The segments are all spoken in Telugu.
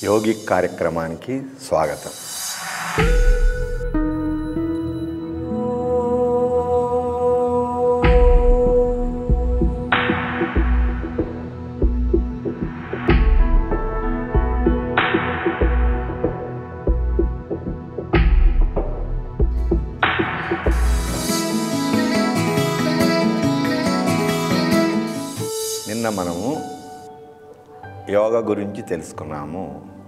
యోగిక్ కార్యక్రమానికి స్వాగతం నిన్న మనము యోగ గురించి తెలుసుకున్నాము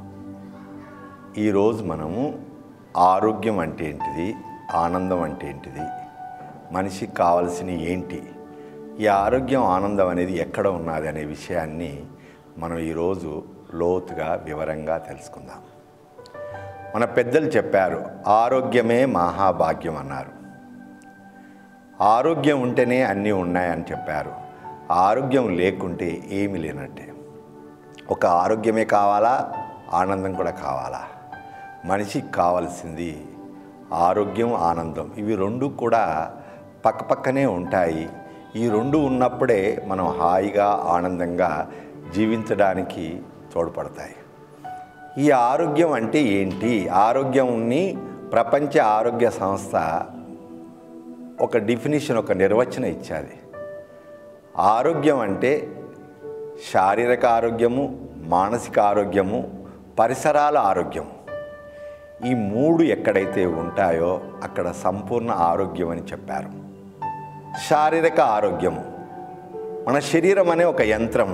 ఈరోజు మనము ఆరోగ్యం అంటే ఏంటిది ఆనందం అంటే ఏంటిది మనిషికి కావలసిన ఏంటి ఈ ఆరోగ్యం ఆనందం అనేది ఎక్కడ ఉన్నది అనే విషయాన్ని మనం ఈరోజు లోతుగా వివరంగా తెలుసుకుందాం మన పెద్దలు చెప్పారు ఆరోగ్యమే మహాభాగ్యం అన్నారు ఆరోగ్యం ఉంటేనే అన్నీ ఉన్నాయని చెప్పారు ఆరోగ్యం లేకుంటే ఏమీ లేనట్టే ఒక ఆరోగ్యమే కావాలా ఆనందం కూడా కావాలా మనిషికి కావాల్సింది ఆరోగ్యం ఆనందం ఇవి రెండు కూడా పక్కపక్కనే ఉంటాయి ఈ రెండు ఉన్నప్పుడే మనం హాయిగా ఆనందంగా జీవించడానికి తోడ్పడతాయి ఈ ఆరోగ్యం అంటే ఏంటి ఆరోగ్యంని ప్రపంచ ఆరోగ్య సంస్థ ఒక డిఫినిషన్ ఒక నిర్వచనం ఇచ్చాది ఆరోగ్యం అంటే శారీరక ఆరోగ్యము మానసిక ఆరోగ్యము పరిసరాల ఆరోగ్యము ఈ మూడు ఎక్కడైతే ఉంటాయో అక్కడ సంపూర్ణ ఆరోగ్యం అని చెప్పారు శారీరక ఆరోగ్యము మన శరీరం అనే ఒక యంత్రం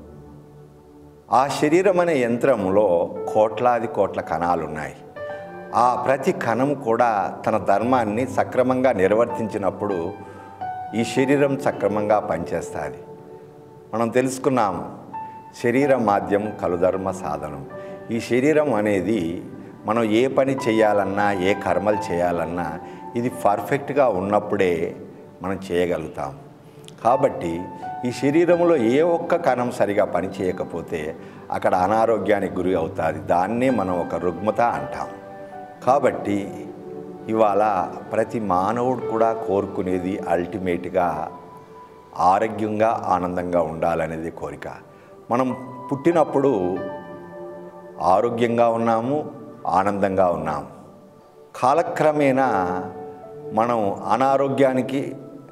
ఆ శరీరం అనే యంత్రంలో కోట్లాది కోట్ల కణాలు ఉన్నాయి ఆ ప్రతి కణము కూడా తన ధర్మాన్ని సక్రమంగా నిర్వర్తించినప్పుడు ఈ శరీరం సక్రమంగా పనిచేస్తుంది మనం తెలుసుకున్నాం శరీర మాధ్యం కలుధర్మ సాధనం ఈ శరీరం అనేది మనం ఏ పని చేయాలన్నా ఏ కర్మలు చేయాలన్నా ఇది పర్ఫెక్ట్గా ఉన్నప్పుడే మనం చేయగలుగుతాం కాబట్టి ఈ శరీరంలో ఏ ఒక్క కణం సరిగా పని చేయకపోతే అక్కడ అనారోగ్యానికి గురి అవుతుంది దాన్నే మనం ఒక రుగ్మత అంటాం కాబట్టి ఇవాళ ప్రతి మానవుడు కూడా కోరుకునేది అల్టిమేట్గా ఆరోగ్యంగా ఆనందంగా ఉండాలనేది కోరిక మనం పుట్టినప్పుడు ఆరోగ్యంగా ఉన్నాము ఆనందంగా ఉన్నాము కాలక్రమేణా మనం అనారోగ్యానికి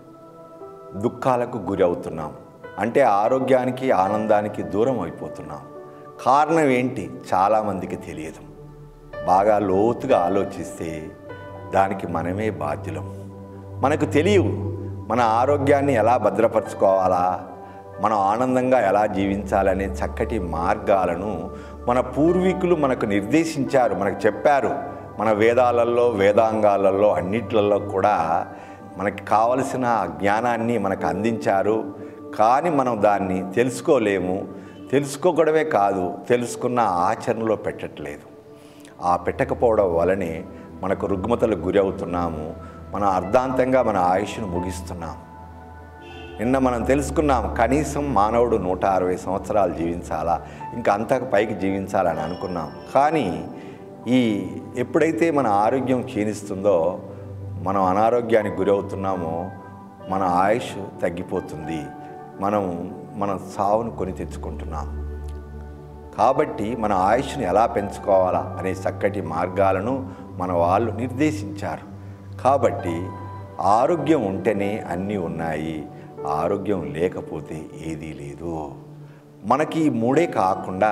దుఃఖాలకు గురి అవుతున్నాం అంటే ఆరోగ్యానికి ఆనందానికి దూరం అయిపోతున్నాం కారణం ఏంటి చాలామందికి తెలియదు బాగా లోతుగా ఆలోచిస్తే దానికి మనమే బాధ్యులం మనకు తెలియవు మన ఆరోగ్యాన్ని ఎలా భద్రపరచుకోవాలా మనం ఆనందంగా ఎలా జీవించాలనే చక్కటి మార్గాలను మన పూర్వీకులు మనకు నిర్దేశించారు మనకు చెప్పారు మన వేదాలలో వేదాంగాలలో అన్నిట్లలో కూడా మనకి కావలసిన జ్ఞానాన్ని మనకు అందించారు కానీ మనం దాన్ని తెలుసుకోలేము తెలుసుకోకూడమే కాదు తెలుసుకున్న ఆచరణలో పెట్టట్లేదు ఆ పెట్టకపోవడం వలనే మనకు రుగ్మతలకు గురి అవుతున్నాము మనం అర్ధాంతంగా మన ఆయుష్ను ముగిస్తున్నాం నిన్న మనం తెలుసుకున్నాం కనీసం మానవుడు నూట అరవై సంవత్సరాలు జీవించాలా ఇంకా అంతకు పైకి జీవించాలని అనుకున్నాం కానీ ఈ ఎప్పుడైతే మన ఆరోగ్యం క్షీణిస్తుందో మనం అనారోగ్యానికి గురవుతున్నామో మన ఆయుష్ తగ్గిపోతుంది మనం మన సావును కొని తెచ్చుకుంటున్నాం కాబట్టి మన ఆయుష్ని ఎలా పెంచుకోవాలా అనే చక్కటి మార్గాలను మన వాళ్ళు నిర్దేశించారు కాబట్టి ఆరోగ్యం ఉంటేనే అన్నీ ఉన్నాయి ఆరోగ్యం లేకపోతే ఏదీ లేదు మనకి ఈ మూడే కాకుండా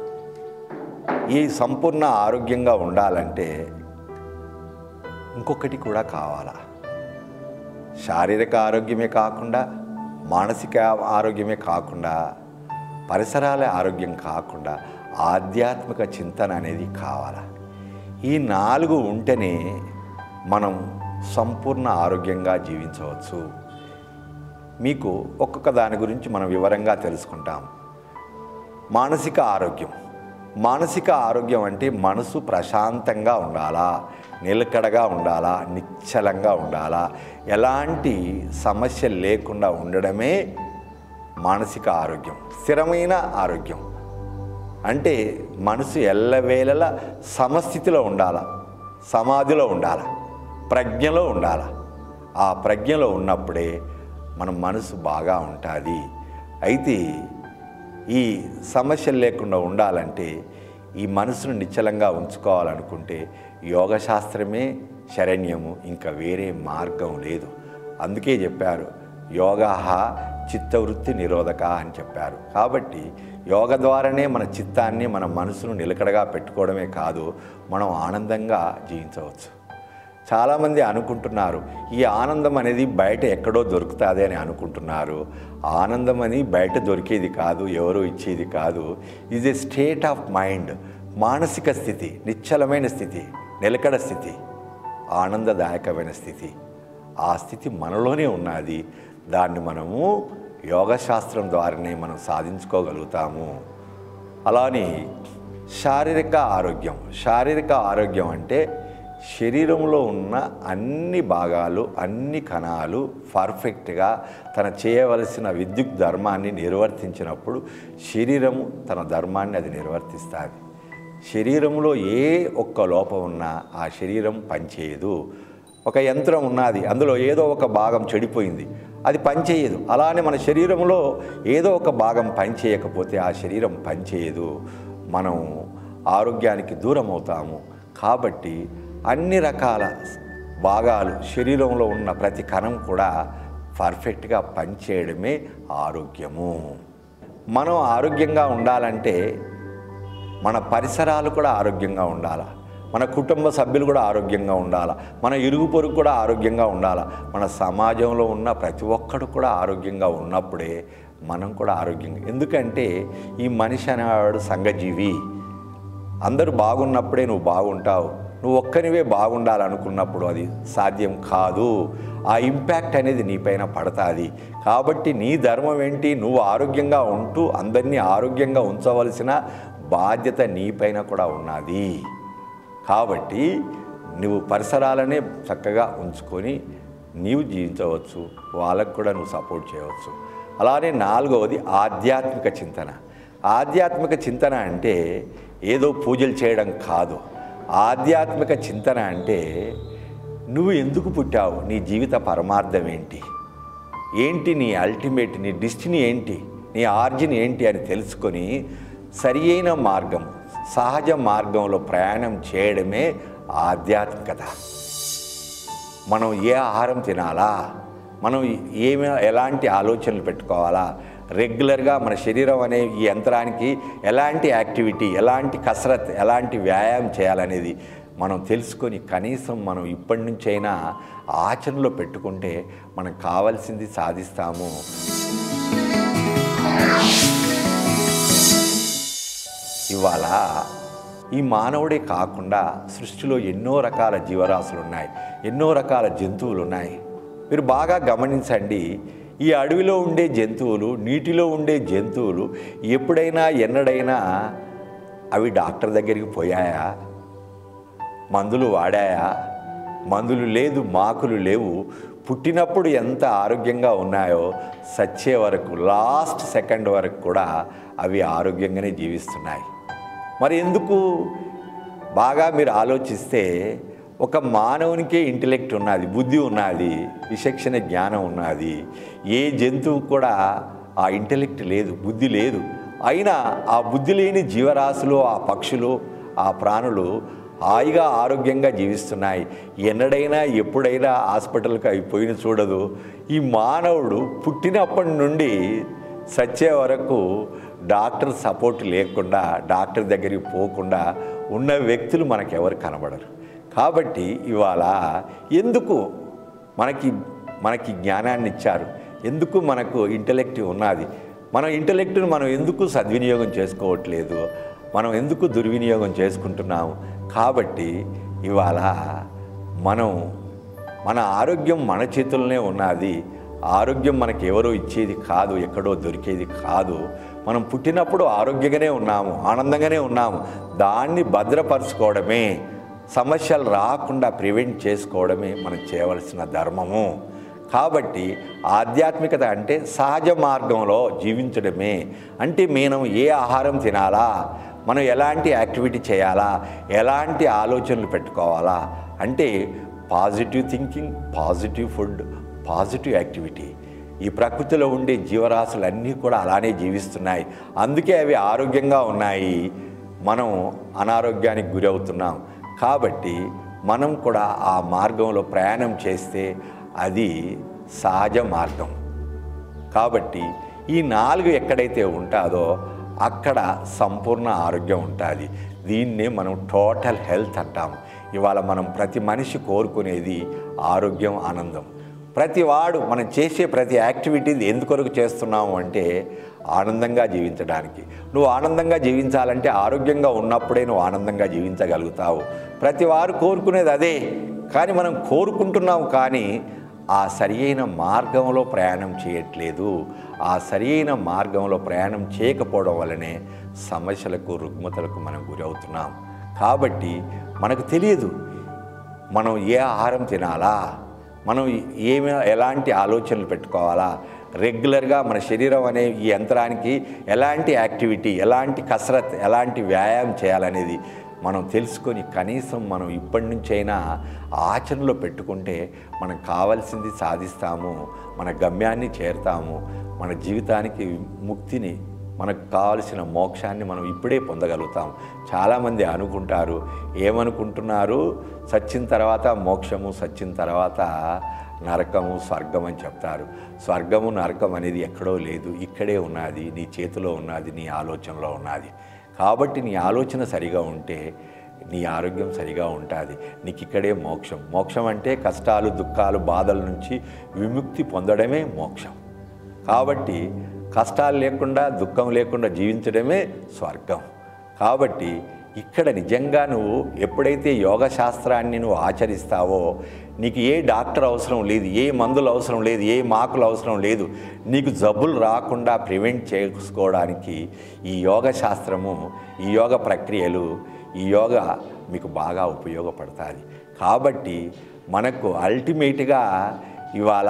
ఈ సంపూర్ణ ఆరోగ్యంగా ఉండాలంటే ఇంకొకటి కూడా కావాలా శారీరక ఆరోగ్యమే కాకుండా మానసిక ఆరోగ్యమే కాకుండా పరిసరాల ఆరోగ్యం కాకుండా ఆధ్యాత్మిక చింతన అనేది కావాలా ఈ నాలుగు ఉంటేనే మనం సంపూర్ణ ఆరోగ్యంగా జీవించవచ్చు మీకు ఒక్కొక్క దాని గురించి మనం వివరంగా తెలుసుకుంటాం మానసిక ఆరోగ్యం మానసిక ఆరోగ్యం అంటే మనసు ప్రశాంతంగా ఉండాలా నిలకడగా ఉండాలా నిశ్చలంగా ఉండాలా ఎలాంటి సమస్య లేకుండా ఉండడమే మానసిక ఆరోగ్యం స్థిరమైన ఆరోగ్యం అంటే మనసు ఎల్లవేళలా సమస్థితిలో ఉండాల సమాధిలో ఉండాల ప్రజ్ఞలో ఉండాల ఆ ప్రజ్ఞలో ఉన్నప్పుడే మన మనసు బాగా ఉంటుంది అయితే ఈ సమస్యలు లేకుండా ఉండాలంటే ఈ మనసును నిశ్చలంగా ఉంచుకోవాలనుకుంటే యోగ శాస్త్రమే శరణ్యము ఇంకా వేరే మార్గం లేదు అందుకే చెప్పారు యోగా చిత్తవృత్తి నిరోధక అని చెప్పారు కాబట్టి యోగ ద్వారానే మన చిత్తాన్ని మన మనసును నిలకడగా పెట్టుకోవడమే కాదు మనం ఆనందంగా జీవించవచ్చు చాలామంది అనుకుంటున్నారు ఈ ఆనందం అనేది బయట ఎక్కడో దొరుకుతుంది అని అనుకుంటున్నారు ఆనందం అని బయట దొరికేది కాదు ఎవరో ఇచ్చేది కాదు is a state of mind మానసిక స్థితి నిశ్చలమైన స్థితి నిలకడ స్థితి ఆనందదాయకమైన స్థితి ఆ స్థితి మనలోనే ఉన్నది దాన్ని మనము యోగశాస్త్రం ద్వారానే మనం సాధించుకోగలుగుతాము అలానే శారీరక ఆరోగ్యం శారీరక ఆరోగ్యం అంటే శరీరంలో ఉన్న అన్ని భాగాలు అన్ని కణాలు పర్ఫెక్ట్గా తన చేయవలసిన విద్యుత్ ధర్మాన్ని నిర్వర్తించినప్పుడు శరీరము తన ధర్మాన్ని అది నిర్వర్తిస్తుంది శరీరంలో ఏ ఒక్క లోపం ఉన్నా ఆ శరీరం పనిచేయదు ఒక యంత్రం ఉన్నది అందులో ఏదో ఒక భాగం చెడిపోయింది అది పనిచేయదు అలానే మన శరీరంలో ఏదో ఒక భాగం పనిచేయకపోతే ఆ శరీరం పనిచేయదు మనం ఆరోగ్యానికి దూరం అవుతాము కాబట్టి అన్ని రకాల భాగాలు శరీరంలో ఉన్న ప్రతి కణం కూడా పర్ఫెక్ట్గా పనిచేయడమే ఆరోగ్యము మనం ఆరోగ్యంగా ఉండాలంటే మన పరిసరాలు కూడా ఆరోగ్యంగా ఉండాలా మన కుటుంబ సభ్యులు కూడా ఆరోగ్యంగా ఉండాలా మన ఇరుగు పొరుగు కూడా ఆరోగ్యంగా ఉండాలా మన సమాజంలో ఉన్న ప్రతి ఒక్కడు కూడా ఆరోగ్యంగా ఉన్నప్పుడే మనం కూడా ఆరోగ్యంగా ఎందుకంటే ఈ మనిషి అనేవాడు సంఘజీవి అందరూ బాగున్నప్పుడే నువ్వు బాగుంటావు నువ్వు ఒక్కనివే బాగుండాలనుకున్నప్పుడు అది సాధ్యం కాదు ఆ ఇంపాక్ట్ అనేది నీపైన పడుతుంది కాబట్టి నీ ధర్మం ఏంటి నువ్వు ఆరోగ్యంగా ఉంటూ అందరినీ ఆరోగ్యంగా ఉంచవలసిన బాధ్యత నీపైన కూడా ఉన్నది కాబట్టి నువ్వు పరిసరాలనే చక్కగా ఉంచుకొని నీవు జీవించవచ్చు వాళ్ళకు కూడా నువ్వు సపోర్ట్ చేయవచ్చు అలానే నాలుగవది ఆధ్యాత్మిక చింతన ఆధ్యాత్మిక చింతన అంటే ఏదో పూజలు చేయడం కాదు ఆధ్యాత్మిక చింతన అంటే నువ్వు ఎందుకు పుట్టావు నీ జీవిత పరమార్థం ఏంటి ఏంటి నీ అల్టిమేట్ నీ డిస్టినీ ఏంటి నీ ఆర్జిన్ ఏంటి అని తెలుసుకొని సరి అయిన మార్గం సహజ మార్గంలో ప్రయాణం చేయడమే ఆధ్యాత్మికత మనం ఏ ఆహారం తినాలా మనం ఏమి ఎలాంటి ఆలోచనలు పెట్టుకోవాలా రెగ్యులర్గా మన శరీరం అనే ఈ యంత్రానికి ఎలాంటి యాక్టివిటీ ఎలాంటి కసరత్ ఎలాంటి వ్యాయామం చేయాలనేది మనం తెలుసుకొని కనీసం మనం ఇప్పటి నుంచైనా ఆచరణలో పెట్టుకుంటే మనకు కావాల్సింది సాధిస్తాము ఇవాళ ఈ మానవుడే కాకుండా సృష్టిలో ఎన్నో రకాల జీవరాశులు ఉన్నాయి ఎన్నో రకాల జంతువులు ఉన్నాయి మీరు బాగా గమనించండి ఈ అడవిలో ఉండే జంతువులు నీటిలో ఉండే జంతువులు ఎప్పుడైనా ఎన్నడైనా అవి డాక్టర్ దగ్గరికి పోయాయా మందులు వాడాయా మందులు లేదు మాకులు లేవు పుట్టినప్పుడు ఎంత ఆరోగ్యంగా ఉన్నాయో సచ్చే వరకు లాస్ట్ సెకండ్ వరకు కూడా అవి ఆరోగ్యంగానే జీవిస్తున్నాయి మరి ఎందుకు బాగా మీరు ఆలోచిస్తే ఒక మానవునికే ఇంటెలెక్ట్ ఉన్నది బుద్ధి ఉన్నది విచక్షణ జ్ఞానం ఉన్నది ఏ జంతువు కూడా ఆ ఇంటెలెక్ట్ లేదు బుద్ధి లేదు అయినా ఆ బుద్ధి లేని జీవరాశులు ఆ పక్షులు ఆ ప్రాణులు హాయిగా ఆరోగ్యంగా జీవిస్తున్నాయి ఎన్నడైనా ఎప్పుడైనా హాస్పిటల్కి అవి పోయిన చూడదు ఈ మానవుడు పుట్టినప్పటి నుండి సచ్చే వరకు డాక్టర్ సపోర్ట్ లేకుండా డాక్టర్ దగ్గరికి పోకుండా ఉన్న వ్యక్తులు మనకెవరు కనబడరు కాబట్టి ఇవాళ ఎందుకు మనకి మనకి జ్ఞానాన్ని ఇచ్చారు ఎందుకు మనకు ఇంటలెక్ట్ ఉన్నది మన ఇంటలెక్ట్ను మనం ఎందుకు సద్వినియోగం చేసుకోవట్లేదు మనం ఎందుకు దుర్వినియోగం చేసుకుంటున్నాము కాబట్టి ఇవాళ మనం మన ఆరోగ్యం మన చేతుల్లోనే ఉన్నది ఆరోగ్యం మనకి ఎవరో ఇచ్చేది కాదు ఎక్కడో దొరికేది కాదు మనం పుట్టినప్పుడు ఆరోగ్యంగానే ఉన్నాము ఆనందంగానే ఉన్నాము దాన్ని భద్రపరచుకోవడమే సమస్యలు రాకుండా ప్రివెంట్ చేసుకోవడమే మనం చేయవలసిన ధర్మము కాబట్టి ఆధ్యాత్మికత అంటే సహజ మార్గంలో జీవించడమే అంటే మనం ఏ ఆహారం తినాలా మనం ఎలాంటి యాక్టివిటీ చేయాలా ఎలాంటి ఆలోచనలు పెట్టుకోవాలా అంటే positive thinking positive food positive activity ఈ ప్రకృతిలో ఉండే జీవరాశులన్నీ కూడా అలానే జీవిస్తున్నాయి అందుకే అవి ఆరోగ్యంగా ఉన్నాయి మనం అనారోగ్యానికి గురవుతున్నాం కాబట్టి మనం కూడా ఆ మార్గంలో ప్రయాణం చేస్తే అది సహజ మార్గం కాబట్టి ఈ నాలుగు ఎక్కడైతే ఉంటుందో అక్కడ సంపూర్ణ ఆరోగ్యం ఉంటుంది దీన్నే మనం టోటల్ హెల్త్ అంటాము ఇవాళ మనం ప్రతి మనిషి కోరుకునేది ఆరోగ్యం ఆనందం ప్రతి వాడు మనం చేసే ప్రతి యాక్టివిటీ ఎందుకొరకు చేస్తున్నాము అంటే ఆనందంగా జీవించడానికి నువ్వు ఆనందంగా జీవించాలంటే ఆరోగ్యంగా ఉన్నప్పుడే నువ్వు ఆనందంగా జీవించగలుగుతావు ప్రతి వారు కోరుకునేది అదే కానీ మనం కోరుకుంటున్నాము కానీ ఆ సరి అయిన మార్గంలో ప్రయాణం చేయట్లేదు ఆ సరి అయిన మార్గంలో ప్రయాణం చేయకపోవడం వల్లనే సమస్యలకు రుగ్మతలకు మనం గురవుతున్నాం కాబట్టి మనకు తెలియదు మనం ఏ ఆహారం తినాలా మనం ఏమి ఎలాంటి ఆలోచనలు పెట్టుకోవాలా రెగ్యులర్గా మన శరీరం అనే ఈ యంత్రానికి ఎలాంటి యాక్టివిటీ ఎలాంటి కసరత్ ఎలాంటి వ్యాయామం చేయాలనేది మనం తెలుసుకొని కనీసం మనం ఇప్పటి నుంచైనా ఆచరణలో పెట్టుకుంటే మనం కావాల్సింది సాధిస్తాము మన గమ్యాన్ని చేరుతాము మన జీవితానికి ముక్తిని మనకు కావలసిన మోక్షాన్ని మనం ఇప్పుడే పొందగలుగుతాం చాలామంది అనుకుంటారు ఏమనుకుంటున్నారు సచ్చిన తర్వాత మోక్షము సచ్చిన తర్వాత నరకము స్వర్గం అని చెప్తారు స్వర్గము నరకం అనేది ఎక్కడో లేదు ఇక్కడే ఉన్నది నీ చేతిలో ఉన్నది నీ ఆలోచనలో ఉన్నది కాబట్టి నీ ఆలోచన సరిగా ఉంటే నీ ఆరోగ్యం సరిగా ఉంటుంది నీకు ఇక్కడే మోక్షం మోక్షం అంటే కష్టాలు దుఃఖాలు బాధల నుంచి విముక్తి పొందడమే మోక్షం కాబట్టి కష్టాలు లేకుండా దుఃఖం లేకుండా జీవించడమే స్వర్గం కాబట్టి ఇక్కడ నిజంగా నువ్వు ఎప్పుడైతే యోగ శాస్త్రాన్ని నువ్వు ఆచరిస్తావో నీకు ఏ డాక్టర్ అవసరం లేదు ఏ మందులు అవసరం లేదు ఏ మాకులు అవసరం లేదు నీకు జబ్బులు రాకుండా ప్రివెంట్ చేసుకోవడానికి ఈ యోగ శాస్త్రము ఈ యోగ ప్రక్రియలు ఈ యోగ మీకు బాగా ఉపయోగపడుతుంది కాబట్టి మనకు అల్టిమేట్గా ఇవాళ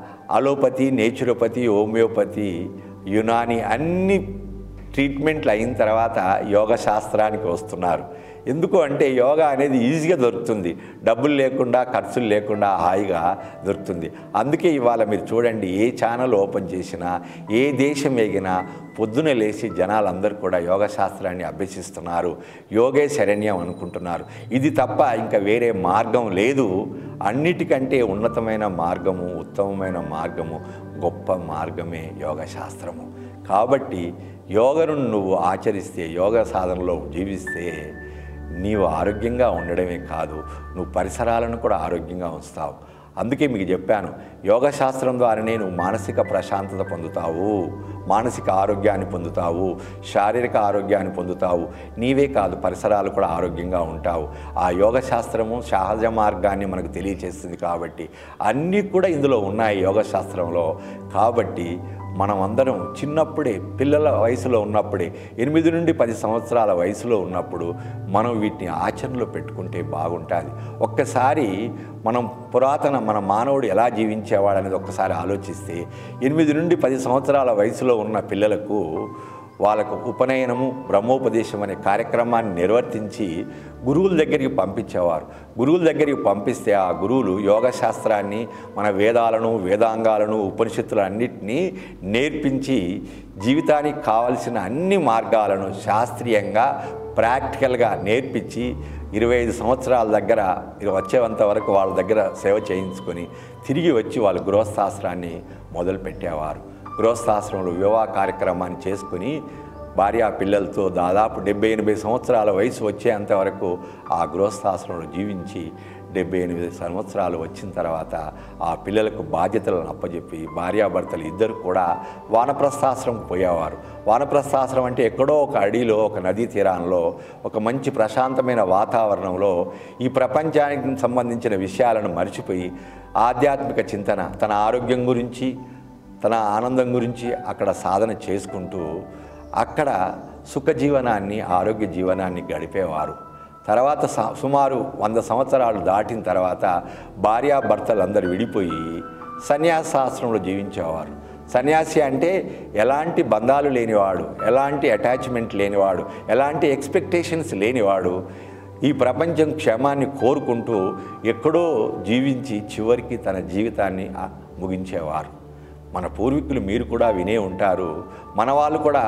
అలోపతి నేచురోపతి హోమియోపతి యునాని అన్ని ట్రీట్మెంట్లు అయిన తర్వాత యోగ శాస్త్రానికి వస్తున్నారు ఎందుకు అంటే యోగా అనేది ఈజీగా దొరుకుతుంది డబ్బులు లేకుండా ఖర్చులు లేకుండా హాయిగా దొరుకుతుంది అందుకే ఇవాళ మీరు చూడండి ఏ ఛానల్ ఓపెన్ చేసినా ఏ దేశం ఎగినా పొద్దున లేచి జనాలందరూ కూడా యోగ శాస్త్రాన్ని అభ్యసిస్తున్నారు యోగే శరణ్యం అనుకుంటున్నారు ఇది తప్ప ఇంకా వేరే మార్గం లేదు అన్నిటికంటే ఉన్నతమైన మార్గము ఉత్తమమైన మార్గము గొప్ప మార్గమే యోగ శాస్త్రము కాబట్టి యోగను నువ్వు ఆచరిస్తే యోగ సాధనలో జీవిస్తే నీవు ఆరోగ్యంగా ఉండడమే కాదు నువ్వు పరిసరాలను కూడా ఆరోగ్యంగా ఉంచుతావు అందుకే మీకు చెప్పాను యోగ శాస్త్రం ద్వారానే నువ్వు మానసిక ప్రశాంతత పొందుతావు మానసిక ఆరోగ్యాన్ని పొందుతావు శారీరక ఆరోగ్యాన్ని పొందుతావు నీవే కాదు పరిసరాలు కూడా ఆరోగ్యంగా ఉంటావు ఆ యోగ శాస్త్రము సహజ మార్గాన్ని మనకు తెలియచేస్తుంది కాబట్టి అన్నీ కూడా ఇందులో ఉన్నాయి యోగ శాస్త్రంలో కాబట్టి మనం అందరం చిన్నప్పుడే పిల్లల వయసులో ఉన్నప్పుడే ఎనిమిది నుండి పది సంవత్సరాల వయసులో ఉన్నప్పుడు మనం వీటిని ఆచరణలో పెట్టుకుంటే బాగుంటుంది ఒక్కసారి మనం పురాతన మన మానవుడు ఎలా జీవించేవాడు అనేది ఒక్కసారి ఆలోచిస్తే ఎనిమిది నుండి పది సంవత్సరాల వయసులో ఉన్న పిల్లలకు వాళ్ళకు ఉపనయనము బ్రహ్మోపదేశం అనే కార్యక్రమాన్ని నిర్వర్తించి గురువుల దగ్గరికి పంపించేవారు గురువుల దగ్గరికి పంపిస్తే ఆ గురువులు యోగ శాస్త్రాన్ని మన వేదాలను వేదాంగాలను ఉపనిషత్తులు అన్నిటినీ నేర్పించి జీవితానికి కావలసిన అన్ని మార్గాలను శాస్త్రీయంగా ప్రాక్టికల్గా నేర్పించి ఇరవై ఐదు సంవత్సరాల దగ్గర ఇక వచ్చేంత వరకు వాళ్ళ దగ్గర సేవ చేయించుకొని తిరిగి వచ్చి వాళ్ళు గృహస్థాశ్రాన్ని మొదలు పెట్టేవారు గృహస్థాశ్రమంలో వివాహ కార్యక్రమాన్ని చేసుకుని భార్యా పిల్లలతో దాదాపు డెబ్బై ఎనభై సంవత్సరాల వయసు వచ్చేంత వరకు ఆ గృహస్థాశ్రమంలో జీవించి డెబ్బై ఎనిమిది సంవత్సరాలు వచ్చిన తర్వాత ఆ పిల్లలకు బాధ్యతలను అప్పచెప్పి భార్యాభర్తలు ఇద్దరు కూడా వానప్రస్థాశ్రమం పోయేవారు వానప్రస్థాశ్రమం అంటే ఎక్కడో ఒక అడిలో ఒక నదీ తీరాల్లో ఒక మంచి ప్రశాంతమైన వాతావరణంలో ఈ ప్రపంచానికి సంబంధించిన విషయాలను మర్చిపోయి ఆధ్యాత్మిక చింతన తన ఆరోగ్యం గురించి తన ఆనందం గురించి అక్కడ సాధన చేసుకుంటూ అక్కడ సుఖ జీవనాన్ని ఆరోగ్య జీవనాన్ని గడిపేవారు తర్వాత స- సుమారు వంద సంవత్సరాలు దాటిన తర్వాత భార్యాభర్తలందరూ విడిపోయి సన్యాసాశ్రమంలో జీవించేవారు సన్యాసి అంటే ఎలాంటి బంధాలు లేనివాడు ఎలాంటి అటాచ్మెంట్ లేనివాడు ఎలాంటి ఎక్స్పెక్టేషన్స్ లేనివాడు ఈ ప్రపంచం క్షేమాన్ని కోరుకుంటూ ఎక్కడో జీవించి చివరికి తన జీవితాన్ని ఆ, ముగించేవారు మన పూర్వీకులు మీరు కూడా వినే ఉంటారు మన వాళ్ళు కూడా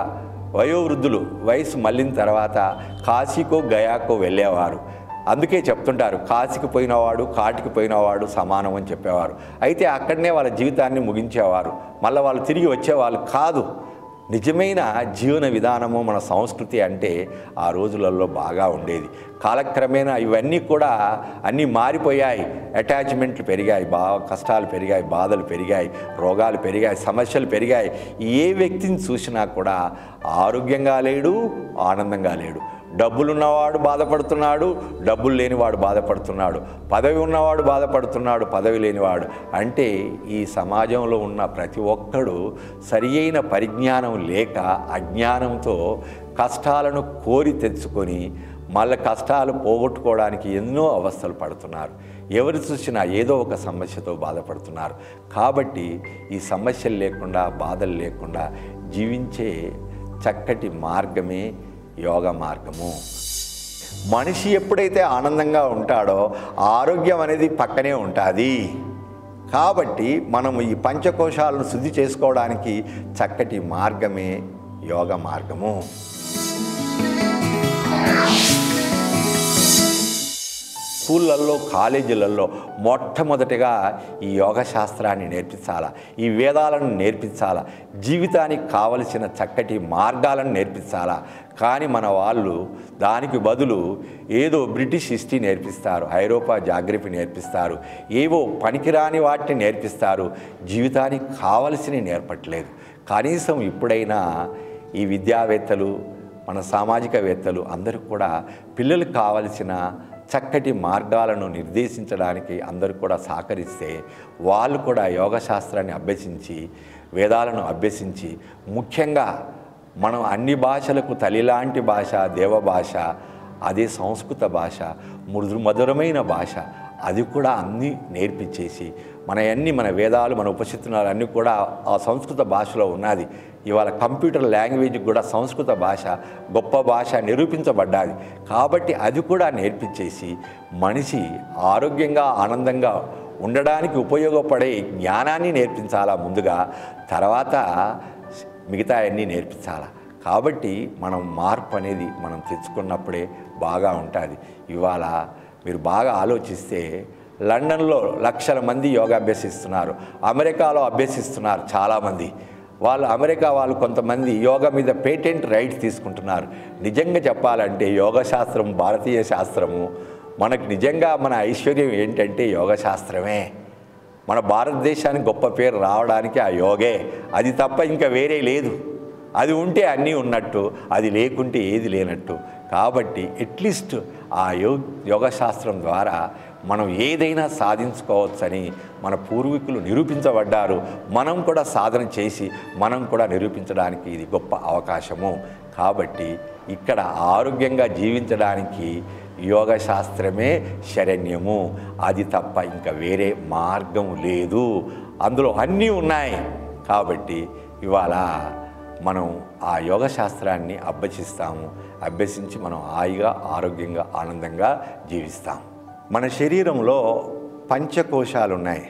వయోవృద్ధులు వయసు మళ్ళిన తర్వాత కాశీకో గయాకో వెళ్ళేవారు అందుకే చెప్తుంటారు కాశీకి పోయినవాడు కాటికి పోయినవాడు సమానం అని చెప్పేవారు అయితే అక్కడనే వాళ్ళ జీవితాన్ని ముగించేవారు మళ్ళీ వాళ్ళు తిరిగి వచ్చేవాళ్ళు కాదు నిజమైన జీవన విధానము మన సంస్కృతి అంటే ఆ రోజులలో బాగా ఉండేది కాలక్రమేణా ఇవన్నీ కూడా అన్నీ మారిపోయాయి అటాచ్మెంట్లు పెరిగాయి బాగా కష్టాలు పెరిగాయి బాధలు పెరిగాయి రోగాలు పెరిగాయి సమస్యలు పెరిగాయి ఏ వ్యక్తిని చూసినా కూడా ఆరోగ్యంగా లేడు ఆనందంగా లేడు డబ్బులున్నవాడు బాధపడుతున్నాడు డబ్బులు లేనివాడు బాధపడుతున్నాడు పదవి ఉన్నవాడు బాధపడుతున్నాడు పదవి లేనివాడు అంటే ఈ సమాజంలో ఉన్న ప్రతి ఒక్కడు సరి అయిన పరిజ్ఞానం లేక అజ్ఞానంతో కష్టాలను కోరి తెచ్చుకొని మళ్ళీ కష్టాలు పోగొట్టుకోవడానికి ఎన్నో అవస్థలు పడుతున్నారు ఎవరు చూసినా ఏదో ఒక సమస్యతో బాధపడుతున్నారు కాబట్టి ఈ సమస్యలు లేకుండా బాధలు లేకుండా జీవించే చక్కటి మార్గమే యోగ మార్గము మనిషి ఎప్పుడైతే ఆనందంగా ఉంటాడో ఆరోగ్యం అనేది పక్కనే ఉంటుంది కాబట్టి మనము ఈ పంచకోశాలను శుద్ధి చేసుకోవడానికి చక్కటి మార్గమే యోగ మార్గము స్కూళ్ళల్లో కాలేజీలలో మొట్టమొదటిగా ఈ యోగ శాస్త్రాన్ని నేర్పించాలా ఈ వేదాలను నేర్పించాలా జీవితానికి కావలసిన చక్కటి మార్గాలను నేర్పించాలా కానీ మన వాళ్ళు దానికి బదులు ఏదో బ్రిటిష్ హిస్టరీ నేర్పిస్తారు ఐరోపా జాగ్రఫీ నేర్పిస్తారు ఏవో పనికిరాని వాటిని నేర్పిస్తారు జీవితానికి కావలసినవి నేర్పట్లేదు కనీసం ఇప్పుడైనా ఈ విద్యావేత్తలు మన సామాజికవేత్తలు అందరూ కూడా పిల్లలకు కావలసిన చక్కటి మార్గాలను నిర్దేశించడానికి అందరూ కూడా సహకరిస్తే వాళ్ళు కూడా యోగ శాస్త్రాన్ని అభ్యసించి వేదాలను అభ్యసించి ముఖ్యంగా మనం అన్ని భాషలకు తల్లిలాంటి భాష దేవ భాష అదే సంస్కృత భాష మృదు మధురమైన భాష అది కూడా అన్నీ నేర్పించేసి మన అన్ని మన వేదాలు మన ఉపశిత్తునాలు అన్నీ కూడా ఆ సంస్కృత భాషలో ఉన్నది ఇవాళ కంప్యూటర్ లాంగ్వేజ్ కూడా సంస్కృత భాష గొప్ప భాష నిరూపించబడ్డాది కాబట్టి అది కూడా నేర్పించేసి మనిషి ఆరోగ్యంగా ఆనందంగా ఉండడానికి ఉపయోగపడే జ్ఞానాన్ని నేర్పించాలా ముందుగా తర్వాత మిగతా అన్నీ నేర్పించాలా కాబట్టి మనం మార్పు అనేది మనం తెచ్చుకున్నప్పుడే బాగా ఉంటుంది ఇవాళ మీరు బాగా ఆలోచిస్తే లండన్లో లక్షల మంది యోగా అభ్యసిస్తున్నారు అమెరికాలో అభ్యసిస్తున్నారు చాలామంది వాళ్ళు అమెరికా వాళ్ళు కొంతమంది యోగా మీద పేటెంట్ రైట్స్ తీసుకుంటున్నారు నిజంగా చెప్పాలంటే యోగ శాస్త్రం భారతీయ శాస్త్రము మనకు నిజంగా మన ఐశ్వర్యం ఏంటంటే యోగ శాస్త్రమే మన భారతదేశానికి గొప్ప పేరు రావడానికి ఆ యోగే అది తప్ప ఇంకా వేరే లేదు అది ఉంటే అన్నీ ఉన్నట్టు అది లేకుంటే ఏది లేనట్టు కాబట్టి అట్లీస్ట్ ఆ యో యోగశాస్త్రం ద్వారా మనం ఏదైనా సాధించుకోవచ్చని మన పూర్వీకులు నిరూపించబడ్డారు మనం కూడా సాధన చేసి మనం కూడా నిరూపించడానికి ఇది గొప్ప అవకాశము కాబట్టి ఇక్కడ ఆరోగ్యంగా జీవించడానికి యోగ శాస్త్రమే శరణ్యము అది తప్ప ఇంకా వేరే మార్గం లేదు అందులో అన్నీ ఉన్నాయి కాబట్టి ఇవాళ మనం ఆ యోగ శాస్త్రాన్ని అభ్యసిస్తాము అభ్యసించి మనం హాయిగా ఆరోగ్యంగా ఆనందంగా జీవిస్తాం మన శరీరంలో పంచకోశాలు ఉన్నాయి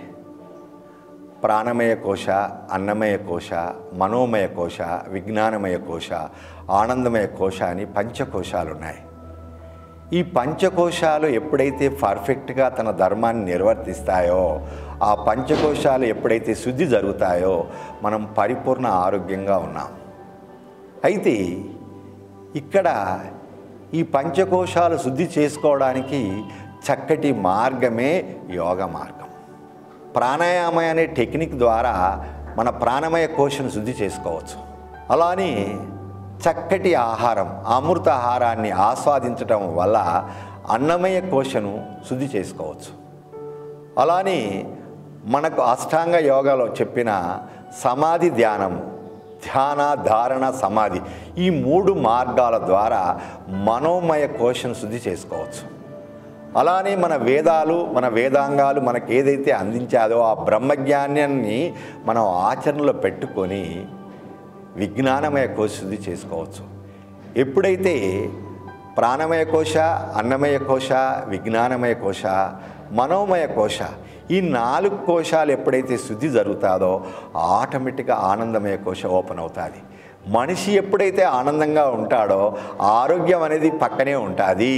ప్రాణమయ కోశ అన్నమయ కోశ మనోమయ కోశ విజ్ఞానమయ కోశ ఆనందమయ కోశ అని పంచకోశాలు ఉన్నాయి ఈ పంచకోశాలు ఎప్పుడైతే పర్ఫెక్ట్గా తన ధర్మాన్ని నిర్వర్తిస్తాయో ఆ పంచకోశాలు ఎప్పుడైతే శుద్ధి జరుగుతాయో మనం పరిపూర్ణ ఆరోగ్యంగా ఉన్నాం అయితే ఇక్కడ ఈ పంచకోశాలు శుద్ధి చేసుకోవడానికి చక్కటి మార్గమే యోగ మార్గం ప్రాణాయామ అనే టెక్నిక్ ద్వారా మన ప్రాణమయ కోశను శుద్ధి చేసుకోవచ్చు అలానే చక్కటి ఆహారం అమృత ఆహారాన్ని ఆస్వాదించటం వల్ల అన్నమయ కోశను శుద్ధి చేసుకోవచ్చు అలానే మనకు అష్టాంగ యోగాలో చెప్పిన సమాధి ధ్యానం ధ్యాన ధారణ సమాధి ఈ మూడు మార్గాల ద్వారా మనోమయ కోశను శుద్ధి చేసుకోవచ్చు అలానే మన వేదాలు మన వేదాంగాలు మనకు ఏదైతే అందించాదో ఆ బ్రహ్మజ్ఞానాన్ని మనం ఆచరణలో పెట్టుకొని విజ్ఞానమయ కోశ శుద్ధి చేసుకోవచ్చు ఎప్పుడైతే ప్రాణమయ కోశ అన్నమయ కోశ విజ్ఞానమయ కోశ మనోమయ కోశ ఈ నాలుగు కోశాలు ఎప్పుడైతే శుద్ధి జరుగుతుందో ఆటోమేటిక్గా ఆనందమయ కోశ ఓపెన్ అవుతుంది మనిషి ఎప్పుడైతే ఆనందంగా ఉంటాడో ఆరోగ్యం అనేది పక్కనే ఉంటుంది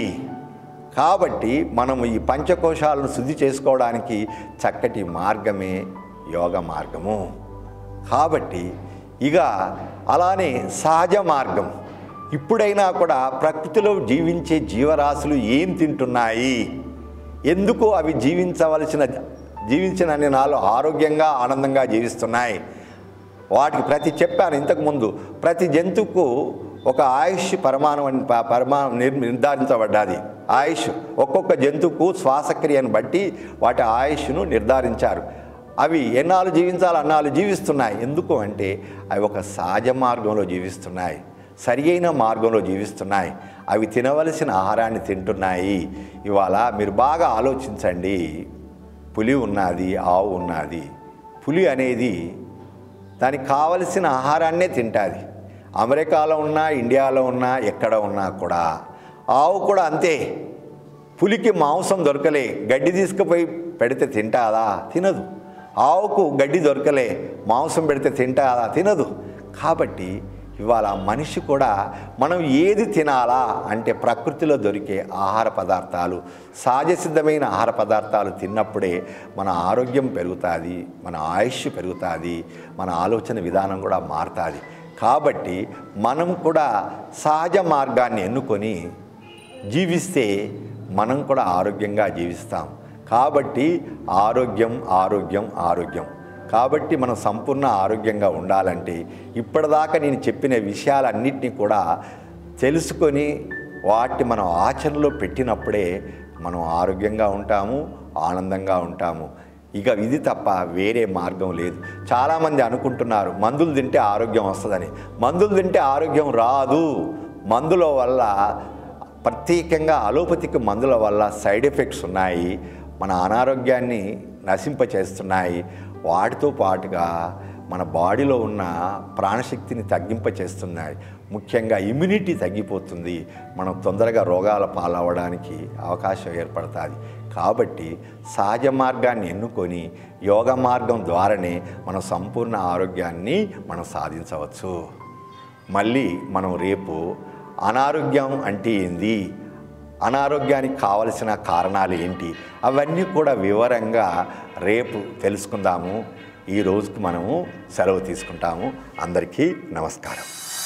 కాబట్టి మనము ఈ పంచకోశాలను శుద్ధి చేసుకోవడానికి చక్కటి మార్గమే యోగ మార్గము కాబట్టి ఇక అలానే సహజ మార్గం ఇప్పుడైనా కూడా ప్రకృతిలో జీవించే జీవరాశులు ఏం తింటున్నాయి ఎందుకు అవి జీవించవలసిన జీవించిన నాలో ఆరోగ్యంగా ఆనందంగా జీవిస్తున్నాయి వాటికి ప్రతి చెప్పాను ఇంతకుముందు ప్రతి జంతువుకు ఒక ఆయుష్ పరిమాణం అని ప- పరిమాణం నిర్ నిర్ధారించబడ్డది ఆయుష్ ఒక్కొక్క జంతువుకు శ్వాసక్రియను బట్టి వాటి ఆయుష్ను నిర్ధారించారు అవి ఎన్నాళ్ళు జీవించాలి అన్నాళ్ళు జీవిస్తున్నాయి ఎందుకు అంటే అవి ఒక సహజ మార్గంలో జీవిస్తున్నాయి సరి అయిన మార్గంలో జీవిస్తున్నాయి అవి తినవలసిన ఆహారాన్ని తింటున్నాయి ఇవాళ మీరు బాగా ఆలోచించండి పులి ఉన్నది ఆవు ఉన్నది పులి అనేది దానికి కావలసిన ఆహారాన్నే తింటుంది అమెరికాలో ఉన్నా ఇండియాలో ఉన్నా ఎక్కడ ఉన్నా కూడా ఆవు కూడా అంతే పులికి మాంసం దొరకలే గడ్డి తీసుకుపోయి పెడితే తింటాదా తినదు ఆవుకు గడ్డి దొరకలే మాంసం పెడితే తింటాదా తినదు కాబట్టి ఇవాళ మనిషి కూడా మనం ఏది తినాలా అంటే ప్రకృతిలో దొరికే ఆహార పదార్థాలు సహజసిద్ధమైన ఆహార పదార్థాలు తిన్నప్పుడే మన ఆరోగ్యం పెరుగుతుంది మన ఆయుష్ పెరుగుతుంది మన ఆలోచన విధానం కూడా మారుతుంది కాబట్టి మనం కూడా సహజ మార్గాన్ని ఎన్నుకొని జీవిస్తే మనం కూడా ఆరోగ్యంగా జీవిస్తాం కాబట్టి ఆరోగ్యం ఆరోగ్యం ఆరోగ్యం కాబట్టి మనం సంపూర్ణ ఆరోగ్యంగా ఉండాలంటే ఇప్పటిదాకా నేను చెప్పిన విషయాలన్నింటినీ కూడా తెలుసుకొని వాటిని మనం ఆచరణలో పెట్టినప్పుడే మనం ఆరోగ్యంగా ఉంటాము ఆనందంగా ఉంటాము ఇక ఇది తప్ప వేరే మార్గం లేదు చాలామంది అనుకుంటున్నారు మందులు తింటే ఆరోగ్యం వస్తుందని మందులు తింటే ఆరోగ్యం రాదు మందుల వల్ల ప్రత్యేకంగా అలోపతిక్ మందుల వల్ల సైడ్ ఎఫెక్ట్స్ ఉన్నాయి మన అనారోగ్యాన్ని నశింపచేస్తున్నాయి వాటితో పాటుగా మన బాడీలో ఉన్న ప్రాణశక్తిని తగ్గింపచేస్తున్నాయి ముఖ్యంగా ఇమ్యూనిటీ తగ్గిపోతుంది మనం తొందరగా రోగాల పాలవడానికి అవకాశం ఏర్పడుతుంది కాబట్టి సహజ మార్గాన్ని ఎన్నుకొని యోగ మార్గం ద్వారానే మనం సంపూర్ణ ఆరోగ్యాన్ని మనం సాధించవచ్చు మళ్ళీ మనం రేపు అనారోగ్యం అంటే ఏంది అనారోగ్యానికి కావలసిన కారణాలు ఏంటి అవన్నీ కూడా వివరంగా రేపు తెలుసుకుందాము ఈ రోజుకి మనము సెలవు తీసుకుంటాము అందరికీ నమస్కారం